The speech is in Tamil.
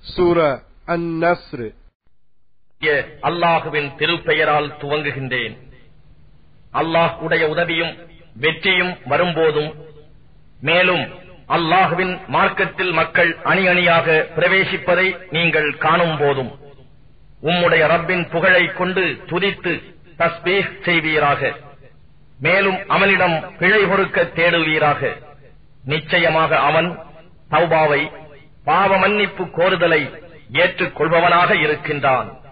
சூர அன் நஸ்ர் அல்லாஹுவின் திருப்பெயரால் துவங்குகின்றேன் அல்லாஹ் உடைய உதவியும் வெற்றியும் வரும்போதும் மேலும் அல்லாஹுவின் மார்க்கத்தில் மக்கள் அணி அணியாக பிரவேசிப்பதை நீங்கள் காணும் போதும் உம்முடைய ரப்பின் புகழைக் கொண்டு துதித்து தஸ்பீஹ் செய்வீராக மேலும் அவனிடம் பிழை பொறுக்க தேடுவீராக நிச்சயமாக அவன் தௌபாவை பாவ மன்னிப்பு கோருதலை ஏற்றுக் கொள்பவனாக இருக்கின்றான்